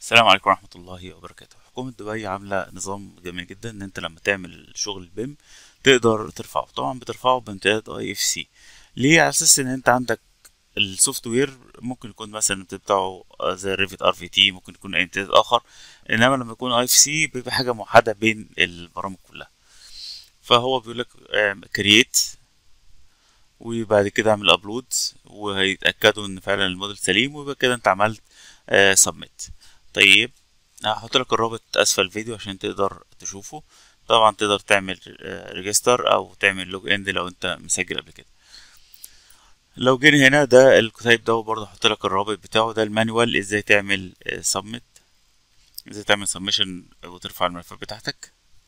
السلام عليكم ورحمة الله وبركاته حكومة دبي عاملة نظام جميل جدا ان انت لما تعمل شغل البيم تقدر ترفعه طبعا بترفعه بامتداد اي اف سي ليه على اساس ان انت عندك السوفت وير ممكن يكون مثلا الامتداد بتاعه زي ريفت ار في تي ممكن يكون اي امتداد اخر انما لما يكون اي اف سي بيبقى حاجة موحدة بين البرامج كلها فهو بيقول لك كرييت وبعد كده اعمل ابلود وهيتاكدوا ان فعلا الموديل سليم ويبقى كده انت عملت سبميت طيب هحط لك الرابط اسفل الفيديو عشان تقدر تشوفه طبعا تقدر تعمل ريجستر او تعمل لوج اند لو انت مسجل قبل كده لو جينا هنا ده الكتيب ده برضه هحط لك الرابط بتاعه ده المانيوال ازاي تعمل سبميت ازاي تعمل سبميشن وترفع الملفات بتاعتك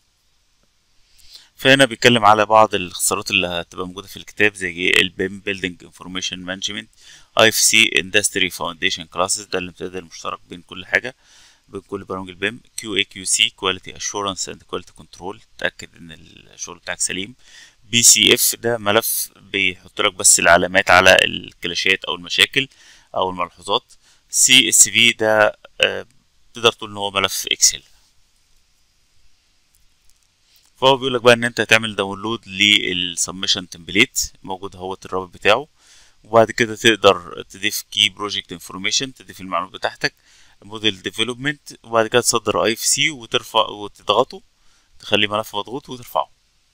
فهنا بيتكلم على بعض الاختصارات اللي هتبقى موجوده في الكتاب زي البيم بيلدينج انفورميشن مانجمنت اي اف سي اندستري فاونديشن كلاسز ده الامتداد المشترك بين كل حاجه بين كل برامج البيم كيو اي كيو سي كواليتي اشورنس اند كواليتي كنترول تاكد ان الشغل بتاعك سليم بي سي اف ده ملف بيحط لك بس العلامات على الكلاشات او المشاكل او الملحوظات سي اس في ده آه تقدر تقول ان هو ملف اكسل فهو بيقول لك بقى ان انت هتعمل داونلود للسبمشن تمبليت موجود اهوت الرابط بتاعه وبعد كده تقدر تضيف كي بروجكت انفورميشن تضيف المعلومات بتاعتك موديل ديفلوبمنت وبعد كده تصدر اي اف سي وترفع وتضغطه تخليه ملف مضغوط وترفعه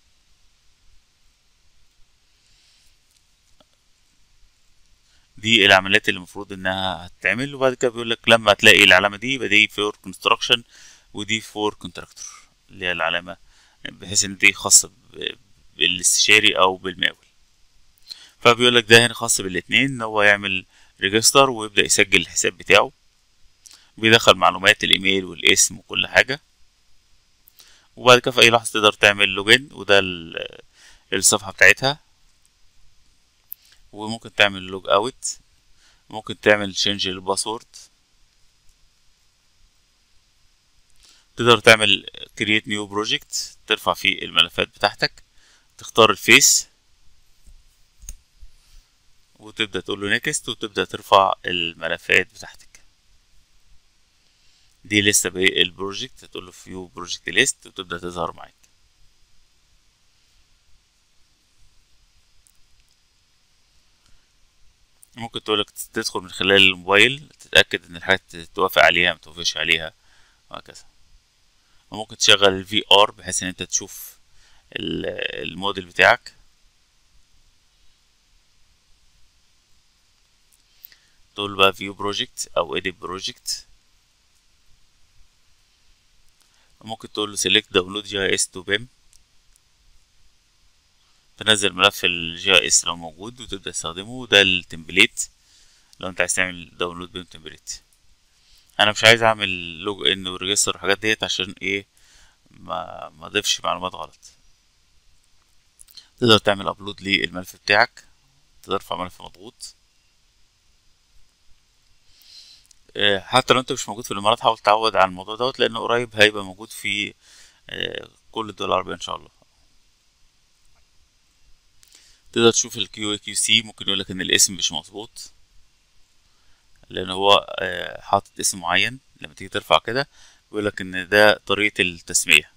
دي العمليات اللي المفروض انها هتتعمل وبعد كده بيقول لك لما تلاقي العلامه دي يبقى دي فور كونستراكشن ودي فور كونتراكتور اللي هي العلامه بحيث ان دي خاصة بالاستشاري او بالمقاول فبيقول لك ده هنا خاص بالاتنين ان هو يعمل ريجستر ويبدأ يسجل الحساب بتاعه بيدخل معلومات الايميل والاسم وكل حاجة وبعد كده في اي لحظة تقدر تعمل لوجين وده الصفحة بتاعتها وممكن تعمل لوج اوت ممكن تعمل تشينج للباسورد تقدر تعمل create new project ترفع فيه الملفات بتاعتك تختار الفيس وتبدأ تقول له next وتبدأ ترفع الملفات بتاعتك دي لسه بالبروجكت تقول له view project list وتبدأ تظهر معاك ممكن تقولك تدخل من خلال الموبايل تتأكد ان الحاجات توافق عليها متوافقش عليها وهكذا وممكن تشغل الفي ار بحيث ان انت تشوف الموديل بتاعك تقول بقى فيو بروجكت او edit بروجكت ممكن تقول له select download GIS to BIM تنزل ملف الجي اي اس لو موجود وتبدأ تستخدمه ده التمبليت لو انت عايز تعمل داونلود بيم تمبليت انا مش عايز اعمل لوج ان وريجستر والحاجات ديت عشان ايه ما ما اضيفش معلومات غلط تقدر تعمل ابلود للملف بتاعك ترفع ملف مضغوط حتى لو انت مش موجود في الامارات حاول تعود على الموضوع دوت لانه قريب هيبقى موجود في كل الدول العربيه ان شاء الله تقدر تشوف الكيو اي كيو سي ممكن يقولك ان الاسم مش مظبوط لان هو حاطط اسم معين لما تيجي ترفع كده بيقولك ان ده طريقة التسمية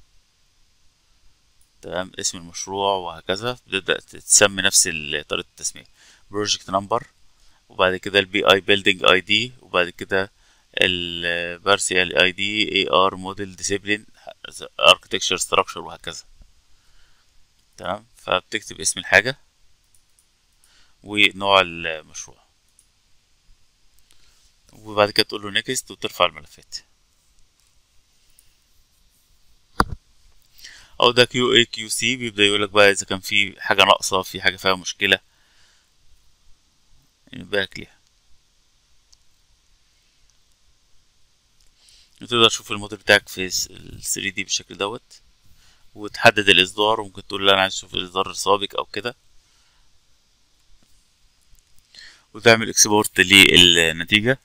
تمام اسم المشروع وهكذا تبدأ تسمي نفس طريقة التسمية بروجكت نمبر وبعد كده البي اي بيلدينج اي دي وبعد كده البارسيال اي دي اي ار موديل ديسيبلين اركتكتشر ستراكشر وهكذا تمام فبتكتب اسم الحاجة ونوع المشروع وبعد كده تقول له نيكست وترفع الملفات او ده كيو اي كيو سي بيبدا يقول لك بقى اذا كان في حاجه ناقصه في حاجه فيها مشكله يبارك ليها وتقدر تشوف الموديل بتاعك في ال 3 دي بالشكل دوت وتحدد الاصدار وممكن تقول لا انا عايز اشوف الاصدار السابق او كده وتعمل اكسبورت للنتيجه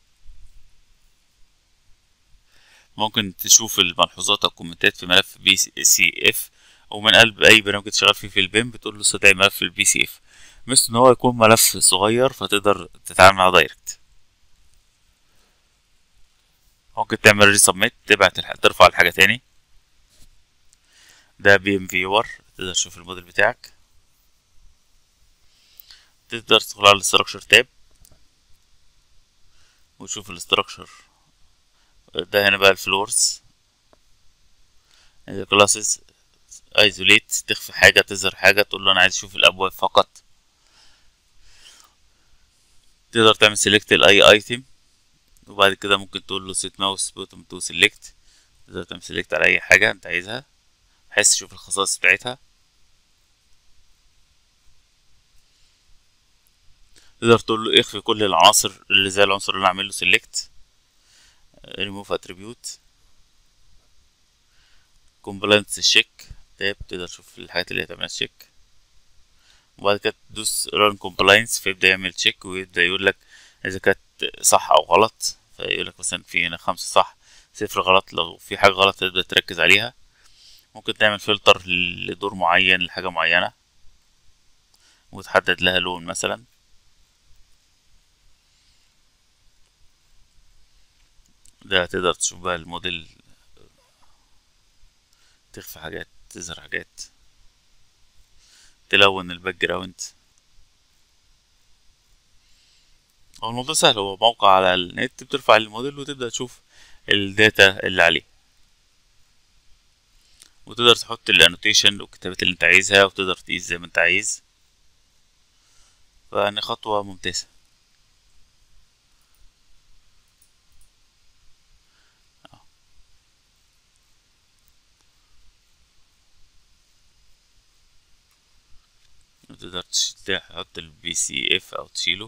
ممكن تشوف الملحوظات او الكومنتات في ملف بي سي اف ومن قلب اي برنامج تشتغل فيه في البيم بتقول له استدعي ملف البي سي اف مثل ان هو يكون ملف صغير فتقدر تتعامل معاه دايركت ممكن تعمل ريسبميت تبعت الح... ترفع الحاجة تاني ده بي ام فيور تقدر تشوف الموديل بتاعك تقدر تدخل على الاستراكشر تاب وتشوف الاستراكشر ده هنا بقى الفلورز كلاسز ايزوليت تخفي حاجة تظهر حاجة تقول له انا عايز اشوف الابواب فقط تقدر تعمل سيلكت الاي ايتم وبعد كده ممكن تقول له سيت ماوس بوتوم تو سيلكت تقدر تعمل سيلكت على اي حاجة انت عايزها بحيث تشوف الخصائص بتاعتها تقدر تقول له اخفي كل العناصر اللي زي العنصر اللي انا عامل له سيلكت ريموف اتريبيوت كومبلاينس الشيك تاب تقدر تشوف الحاجات اللي هتعملها تشيك وبعد كده تدوس ران كومبلاينس فيبدأ يعمل تشيك ويبدأ يقول لك إذا كانت صح أو غلط فيقول لك مثلا في هنا خمسة صح صفر غلط لو في حاجة غلط تبدأ تركز عليها ممكن تعمل فلتر لدور معين لحاجة معينة وتحدد لها لون مثلا ده تقدر تشوف بقى الموديل تخفي حاجات تظهر حاجات تلون الباك جراوند هو الموضوع سهل هو موقع على النت بترفع الموديل وتبدأ تشوف الداتا اللي عليه وتقدر تحط الانوتيشن والكتابات اللي انت عايزها وتقدر تقيس زي ما انت عايز فيعني خطوة ممتازة تقدر تحط البي سي اف او تشيله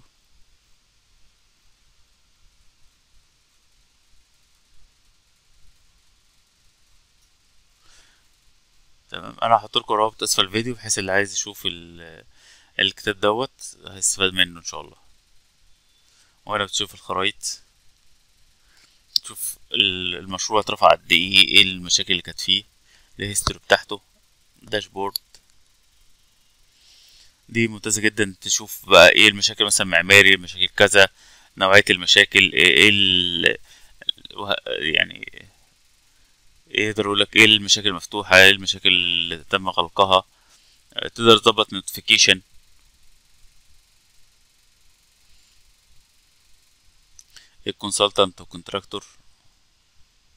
تمام انا هحط لكم رابط اسفل الفيديو بحيث اللي عايز يشوف الكتاب دوت هيستفاد منه ان شاء الله وهنا بتشوف الخرايط تشوف المشروع اترفع قد ايه ايه المشاكل اللي كانت فيه الهيستوري بتاعته داشبورد دي ممتازة جدا تشوف بقى ايه المشاكل مثلا معماري مشاكل كذا نوعية المشاكل ايه ال يعني يقدر يقول لك ايه المشاكل المفتوحة ايه المشاكل اللي تم غلقها تقدر تظبط نوتيفيكيشن الكونسلتنت والكونتراكتور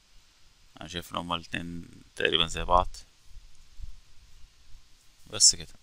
انا شايف ان هما الاتنين تقريبا زي بعض بس كده